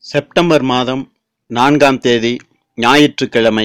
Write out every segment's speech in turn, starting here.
September மாதம் நான்காம் தேதி ஞாயிற்றுக்கிழமை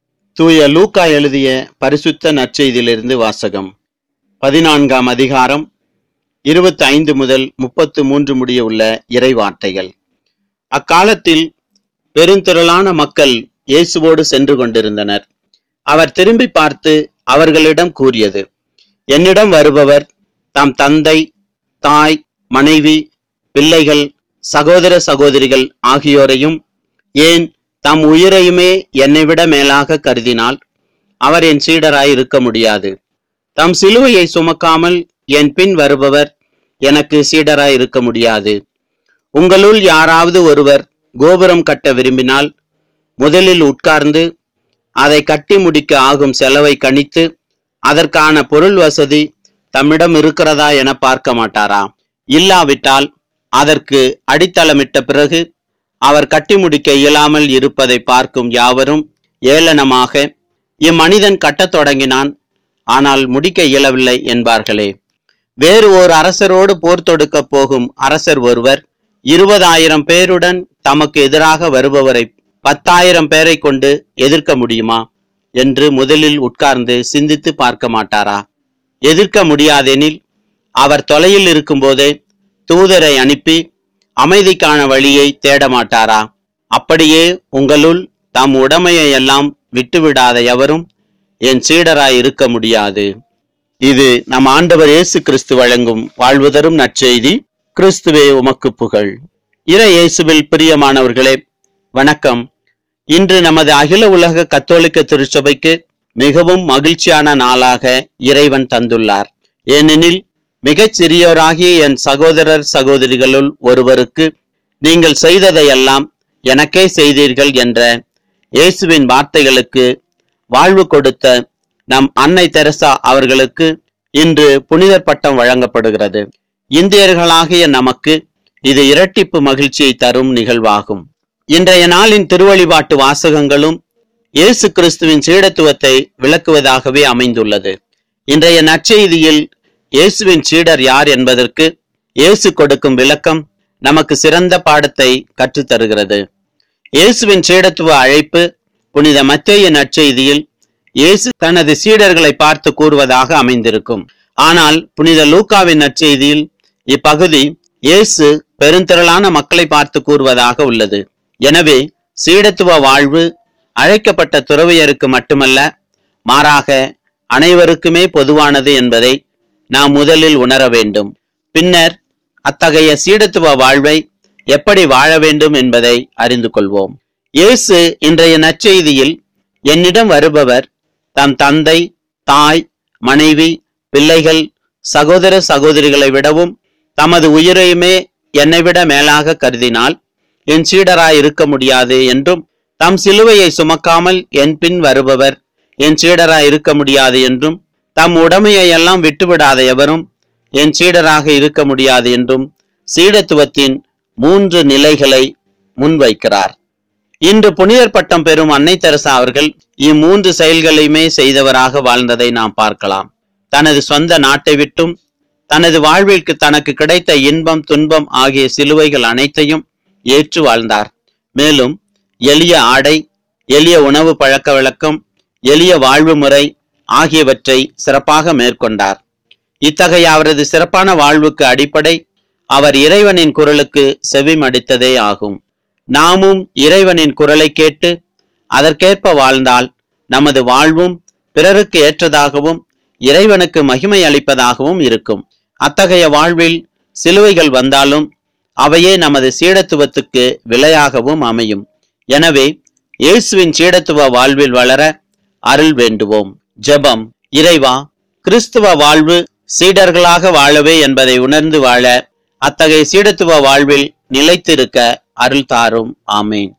தூய லூக்கா எழுதிய பரிசுத்த நற்செய்தியிலிருந்து வாசகம் பதினான்காம் அதிகாரம் இருபத்தி ஐந்து முதல் முப்பத்து மூன்று முடிய உள்ள இறைவார்த்தைகள் அக்காலத்தில் பெருந்திரளான மக்கள் இயேசுவோடு சென்று கொண்டிருந்தனர் அவர் திரும்பி பார்த்து அவர்களிடம் கூறியது என்னிடம் வருபவர் தம் தந்தை தாய் மனைவி பிள்ளைகள் சகோதர சகோதரிகள் ஆகியோரையும் ஏன் தம் உயிரையுமே என்னை விட மேலாக கருதினால் அவர் என் சீடராய் இருக்க முடியாது தம் சிலுவையை சுமக்காமல் என் பின் வருபவர் எனக்கு சீடராய் இருக்க முடியாது உங்களுள் யாராவது ஒருவர் கோபுரம் கட்ட விரும்பினால் முதலில் உட்கார்ந்து அதை கட்டி முடிக்க ஆகும் செலவை கணித்து அதற்கான பொருள் வசதி தம்மிடம் இருக்கிறதா என பார்க்க மாட்டாரா இல்லாவிட்டால் அதற்கு அடித்தளமிட்ட பிறகு அவர் கட்டி முடிக்க இயலாமல் இருப்பதை பார்க்கும் யாவரும் ஏளனமாக இம்மனிதன் கட்டத் தொடங்கினான் ஆனால் முடிக்க இயலவில்லை என்பார்களே வேறு ஓர் அரசரோடு போர் தொடுக்கப் போகும் அரசர் ஒருவர் இருபதாயிரம் பேருடன் தமக்கு எதிராக வருபவரை பத்தாயிரம் பேரை கொண்டு எதிர்க்க முடியுமா என்று முதலில் உட்கார்ந்து சிந்தித்து பார்க்க மாட்டாரா எதிர்க்க முடியாதெனில் அவர் தொலையில் இருக்கும்போதே தூதரை அனுப்பி அமைதிக்கான வழியை தேட மாட்டாரா அப்படியே உங்களுள் தம் உடைமையை எல்லாம் விட்டுவிடாத எவரும் என் சீடராய் இருக்க முடியாது இது நம் ஆண்டவர் இயேசு கிறிஸ்து வழங்கும் வாழ்வுதரும் நற்செய்தி கிறிஸ்துவே உமக்கு புகழ் இறை இயேசுவில் பிரியமானவர்களே வணக்கம் இன்று நமது அகில உலக கத்தோலிக்க திருச்சபைக்கு மிகவும் மகிழ்ச்சியான நாளாக இறைவன் தந்துள்ளார் ஏனெனில் மிகச் சிறியோராகிய என் சகோதரர் சகோதரிகளுள் ஒருவருக்கு நீங்கள் செய்ததையெல்லாம் எனக்கே செய்தீர்கள் என்ற இயேசுவின் வார்த்தைகளுக்கு வாழ்வு கொடுத்த நம் அன்னை தெரசா அவர்களுக்கு இன்று புனிதர் பட்டம் வழங்கப்படுகிறது இந்தியர்களாகிய நமக்கு இது இரட்டிப்பு மகிழ்ச்சியை தரும் நிகழ்வாகும் இன்றைய நாளின் திருவழிபாட்டு வாசகங்களும் இயேசு கிறிஸ்துவின் சீடத்துவத்தை விளக்குவதாகவே அமைந்துள்ளது இன்றைய நற்செய்தியில் இயேசுவின் சீடர் யார் என்பதற்கு இயேசு கொடுக்கும் விளக்கம் நமக்கு சிறந்த பாடத்தை கற்றுத்தருகிறது இயேசுவின் சீடத்துவ அழைப்பு புனித மத்தேய நற்செய்தியில் இயேசு தனது சீடர்களை பார்த்து கூறுவதாக அமைந்திருக்கும் ஆனால் புனித லூக்காவின் நற்செய்தியில் இப்பகுதி இயேசு பெருந்திரளான மக்களை பார்த்து கூறுவதாக உள்ளது எனவே சீடத்துவ வாழ்வு அழைக்கப்பட்ட துறவியருக்கு மட்டுமல்ல மாறாக அனைவருக்குமே பொதுவானது என்பதை நாம் முதலில் உணர வேண்டும் பின்னர் அத்தகைய சீடத்துவ வாழ்வை எப்படி வாழ வேண்டும் என்பதை அறிந்து கொள்வோம் இயேசு இன்றைய நற்செய்தியில் என்னிடம் வருபவர் தம் தந்தை தாய் மனைவி பிள்ளைகள் சகோதர சகோதரிகளை விடவும் தமது உயிரையுமே என்னை விட மேலாக கருதினால் என் சீடராய் இருக்க முடியாது என்றும் தம் சிலுவையை சுமக்காமல் என் பின் வருபவர் என் சீடராய் இருக்க முடியாது என்றும் தம் உடைமையை எல்லாம் விட்டுவிடாத எவரும் என் சீடராக இருக்க முடியாது என்றும் சீடத்துவத்தின் மூன்று நிலைகளை முன்வைக்கிறார் இன்று புனிதர் பட்டம் பெறும் அன்னை தெரசா அவர்கள் இம்மூன்று செயல்களையுமே செய்தவராக வாழ்ந்ததை நாம் பார்க்கலாம் தனது சொந்த நாட்டை விட்டும் தனது வாழ்விற்கு தனக்கு கிடைத்த இன்பம் துன்பம் ஆகிய சிலுவைகள் அனைத்தையும் ஏற்று வாழ்ந்தார் மேலும் எளிய ஆடை எளிய உணவு பழக்க வழக்கம் எளிய வாழ்வு முறை ஆகியவற்றை சிறப்பாக மேற்கொண்டார் இத்தகைய அவரது சிறப்பான வாழ்வுக்கு அடிப்படை அவர் இறைவனின் குரலுக்கு செவிமடித்ததே ஆகும் நாமும் இறைவனின் குரலை கேட்டு அதற்கேற்ப வாழ்ந்தால் நமது வாழ்வும் பிறருக்கு ஏற்றதாகவும் இறைவனுக்கு மகிமை அளிப்பதாகவும் இருக்கும் அத்தகைய வாழ்வில் சிலுவைகள் வந்தாலும் அவையே நமது சீடத்துவத்துக்கு விலையாகவும் அமையும் எனவே இயேசுவின் சீடத்துவ வாழ்வில் வளர அருள் வேண்டுவோம் ஜெபம் இறைவா கிறிஸ்துவ வாழ்வு சீடர்களாக வாழவே என்பதை உணர்ந்து வாழ அத்தகைய சீடத்துவ வாழ்வில் நிலைத்திருக்க அருள் தாரும் ஆமேன்